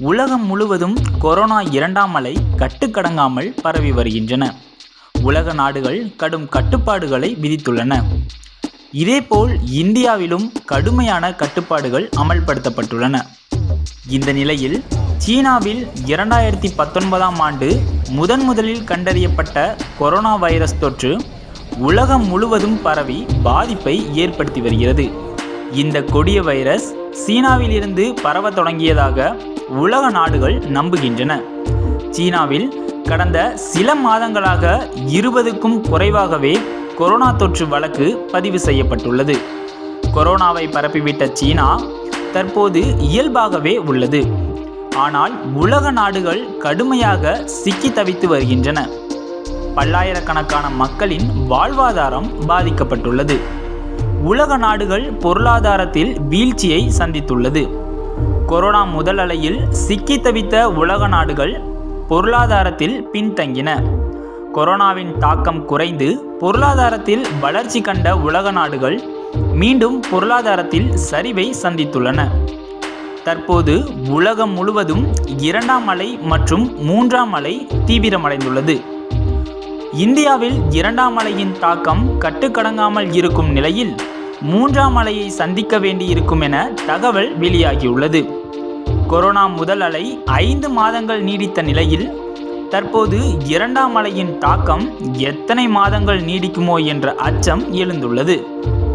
உலகம் முழுவதும் கொரோனா இரண்டாம் அலை கட்டுக்கடங்காமல் பரவி வருகின்றன உலக நாடுகள் கடும் கட்டுப்பாடுகளை விதித்துள்ளன இதேபோல் இந்தியாவிலும் கடுமையான கட்டுப்பாடுகள் அமல்படுத்தப்பட்டுள்ளன இந்த நிலையில் சீனாவில் இரண்டாயிரத்தி பத்தொன்பதாம் ஆண்டு முதன் முதலில் கண்டறியப்பட்ட கொரோனா வைரஸ் தொற்று உலகம் முழுவதும் பரவி பாதிப்பை ஏற்படுத்தி வருகிறது இந்த கொடிய வைரஸ் சீனாவில் இருந்து பரவ தொடங்கியதாக உலக நாடுகள் நம்புகின்றன சீனாவில் கடந்த சில மாதங்களாக இருபதுக்கும் குறைவாகவே கொரோனா தொற்று வழக்கு பதிவு செய்யப்பட்டுள்ளது கொரோனாவை பரப்பிவிட்ட சீனா தற்போது இயல்பாகவே உள்ளது ஆனால் உலக நாடுகள் கடுமையாக சிக்கி தவித்து வருகின்றன பல்லாயிரக்கணக்கான மக்களின் வாழ்வாதாரம் பாதிக்கப்பட்டுள்ளது உலக நாடுகள் பொருளாதாரத்தில் வீழ்ச்சியை சந்தித்துள்ளது கொரோனா முதல் அலையில் சிக்கி தவித்த உலக நாடுகள் பொருளாதாரத்தில் பின்தங்கின கொரோனாவின் தாக்கம் குறைந்து பொருளாதாரத்தில் வளர்ச்சி கண்ட உலக நாடுகள் மீண்டும் பொருளாதாரத்தில் சரிவை சந்தித்துள்ளன தற்போது உலகம் முழுவதும் இரண்டாம் அலை மற்றும் மூன்றாம் அலை தீவிரமடைந்துள்ளது இந்தியாவில் இரண்டாம் அலையின் தாக்கம் கட்டுக்கடங்காமல் இருக்கும் நிலையில் மூன்றாம் அலையை சந்திக்க வேண்டியிருக்கும் என தகவல் வெளியாகியுள்ளது கொரோனா முதல் அலை ஐந்து மாதங்கள் நீடித்த நிலையில் தற்போது இரண்டாம் அலையின் தாக்கம் எத்தனை மாதங்கள் நீடிக்குமோ என்ற அச்சம் எழுந்துள்ளது